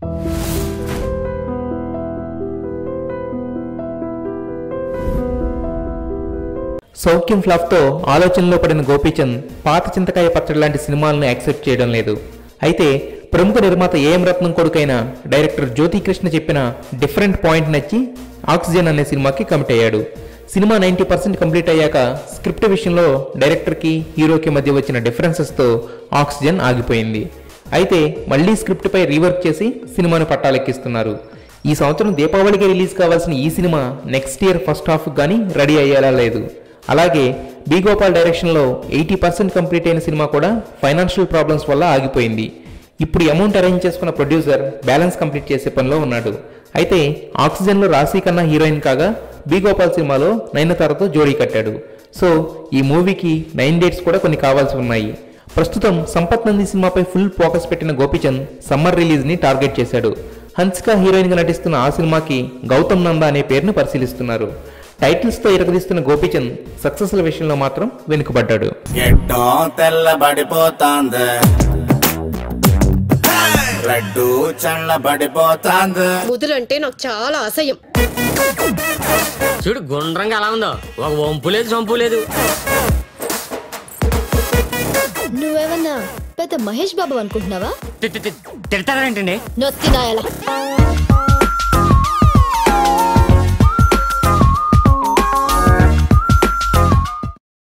సౌఖ్యం ఫ్లాప్తో ఆలోచనలో పడిన గోపీచంద్ పాత చింతకాయ పచ్చడి లాంటి సినిమాలను యాక్సెప్ట్ చేయడం లేదు అయితే ప్రముఖ నిర్మాత ఏఎం రత్నం కొడుకైన డైరెక్టర్ జ్యోతికృష్ణ చెప్పిన డిఫరెంట్ పాయింట్ నచ్చి ఆక్సిజన్ అనే సినిమాకి కమిట్ అయ్యాడు సినిమా నైంటీ పర్సెంట్ కంప్లీట్ అయ్యాక స్క్రిప్ట్ విషయంలో డైరెక్టర్కి హీరోకి మధ్య వచ్చిన డిఫరెన్సెస్తో ఆక్సిజన్ ఆగిపోయింది అయితే మళ్ళీ స్క్రిప్ట్పై రీవర్క్ చేసి సినిమాను పట్టాలెక్కిస్తున్నారు ఈ సంవత్సరం దీపావళికి రిలీజ్ కావాల్సిన ఈ సినిమా నెక్స్ట్ ఇయర్ ఫస్ట్ హాఫ్ కానీ రెడీ అయ్యేలా లేదు అలాగే బి గోపాల్ డైరెక్షన్లో ఎయిటీ పర్సెంట్ కంప్లీట్ అయిన సినిమా కూడా ఫైనాన్షియల్ ప్రాబ్లమ్స్ వల్ల ఆగిపోయింది ఇప్పుడు అమౌంట్ అరేంజ్ చేసుకున్న ప్రొడ్యూసర్ బ్యాలెన్స్ కంప్లీట్ చేసే పనిలో ఉన్నాడు అయితే ఆక్సిజన్లో రాశి కన్నా హీరోయిన్ కాగా బి గోపాల్ సినిమాలో నయనతారతో జోడీ కట్టాడు సో ఈ మూవీకి నైన్ డేట్స్ కూడా కొన్ని కావాల్సి ఉన్నాయి ప్రస్తుతం సంపత్ నంది సినిమాపై ఫుల్ ఫోకస్ పెట్టిన గోపిచంద్ సమ్మర్ రిలీజ్ని టార్గెట్ చేశాడు హన్సిక హీరోయిన్గా నటిస్తున్న ఆ సినిమాకి గౌతమ్ నంద అనే పేరును పరిశీలిస్తున్నారు టైటిల్స్తో ఇరగదీస్తున్న గోపిచంద్ సక్సెస్ల విషయంలో మాత్రం వెనుకబడ్డాడు గెడ్డం తెల్లబడిపోతాంది రెడ్డు చల్లబడిపోతాంది ముదులంటే నాకు చాలా అసహ్యం చూడు గుండ్రంగా ఎలా ఉందో ఒక వంపు లేదు సొంపు లేదు నువ్వేమన్నా పెద్ద మహేష్ బాబు అనుకుంటున్నావా తి- తి- తి- తిడతారేంటండి నొత్తినాయలా